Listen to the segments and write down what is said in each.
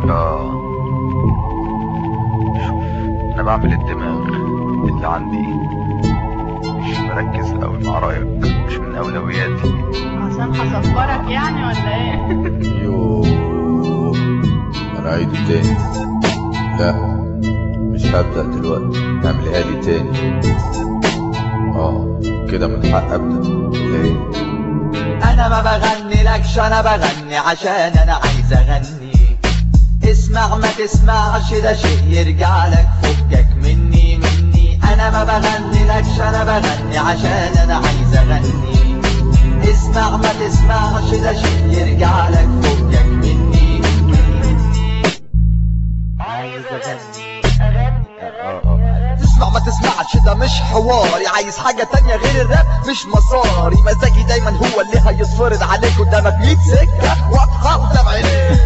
اه شوف انا بعمل الدماغ اللي عندي مش مركز قوي مع رايك مش من اولوياتي عشان هصفرك يعني ولا ايه يوه انا عيده تاني لا مش هبدأ دلوقتي اعملها لي تاني اه كده من حق ابدأ ولا ايه انا ما بغني لكش انا بغني عشان انا عايز اغني اسمع ما تسمعش ده شيء يرجع لك فكك مني مني انا ما بغني لكش انا بغني عشان انا عايز اغني اسمع ما تسمعش ده شيء يرجع لك فكك مني مني عايز اغني اه اه تسمع ما تسمعش ده مش حواري عايز حاجة تانية غير الراب مش مصاري مزاجي دايما هو اللي هيتفرض عليك قدامك 100 سكة واضحة قدام عينيك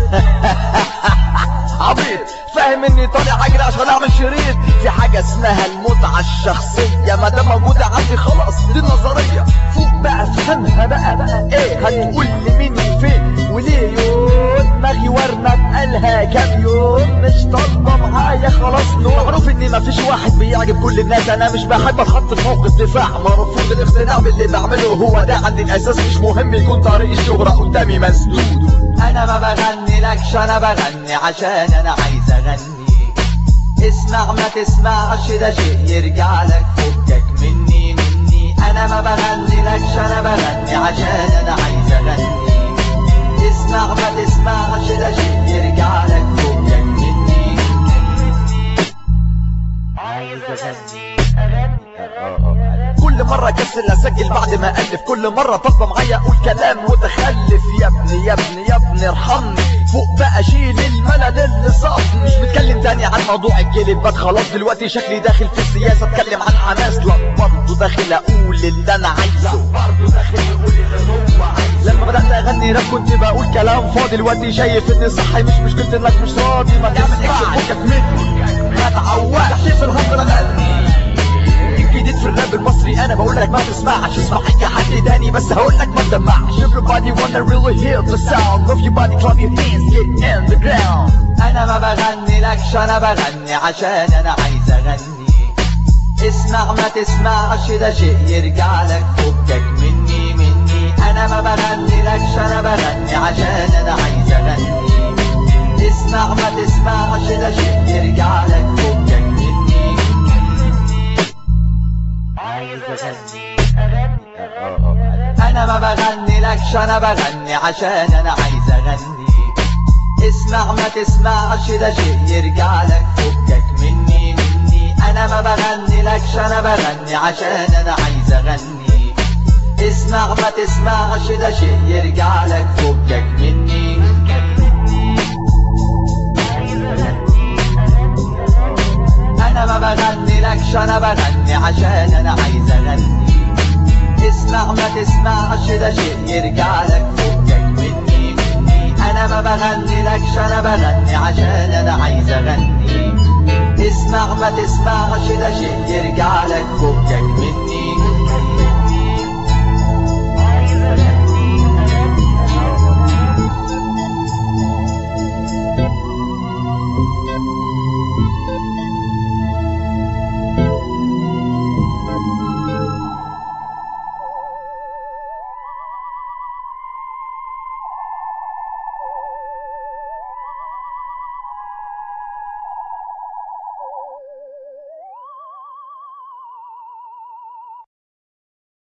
عبيط فاهم اني طالع اجري عشان اعمل شريط في حاجة اسمها المتعة الشخصية ما دام موجودة عندي خلاص دي النظرية فوق بقى افهمها بقى بقى ايه هتقول لي مين فين وليه يوم دماغي ورمة بقالها كام يوم مش طالبة معايا خلاص نوم معروف اني مفيش واحد بيعجب كل الناس انا مش بحب اتحط في موقف دفاع مرفوض الاقتناع باللي بعمله هو ده عندي الاساس مش مهم يكون طريق الشهرة قدامي مسدود انا ما بغني لكش انا بغني عشان انا عايز اغني اسمع ما تسمعش ده شيء يرجع لك فكك مني مني انا ما بغني لكش انا بغني عشان انا عايز اغني اسمع ما تسمعش ده شيء يرجع لك فكك مني عايز اغني اه اه كل مرة كسل اسجل بعد ما الف كل مرة طالبة معايا اقول كلام متخلف يا ابني يا ابني يا ابني ارحمني فوق بقى شيل الملل اللي صابني مش بتكلم تاني عن موضوع الجلبات خلاص دلوقتي شكلي داخل في السياسة اتكلم عن حماس لا برضه داخل اقول اللي انا عايزه برضه داخل اقول اللي هو عايزه لما بدأت اغني راب كنت بقول كلام فاضي دلوقتي شايف اني صح مش مشكلة انك مش راضي ما تعمل اكشن فكك مني ما تعودش في الهجر اغني الجديد في الراب المصري انا بقول لك ما تسمعش اسمع حاجه حد تاني بس هقول لك ما تسمعش everybody wanna really hear the sound of your body clap your hands get in the ground انا ما بغني لكش انا بغني عشان انا عايز اغني اسمع ما تسمعش ده شيء يرجع لك فكك مني مني انا ما بغني لكش انا بغني عشان انا عايز اغني اسمع ما تسمعش ده شيء يرجع لك فكك مني عايز اغني اه اه انا ما بغني لكش انا بغني عشان انا عايز اغني اسمع ما تسمعش ده شيء يرجع لك فكك مني مني انا ما بغني لكش انا بغني عشان انا عايز اغني اسمع ما تسمعش ده شيء يرجع لك فكك مني انا ما بغني لكش انا بغني عشان انا عايز اغني اسمع ما تسمعش ده شيء يرجع لك فكك مني مني انا ما بغني لكش انا بغني عشان انا عايز اغني اسمع ما تسمعش ده شيء يرجع لك فكك مني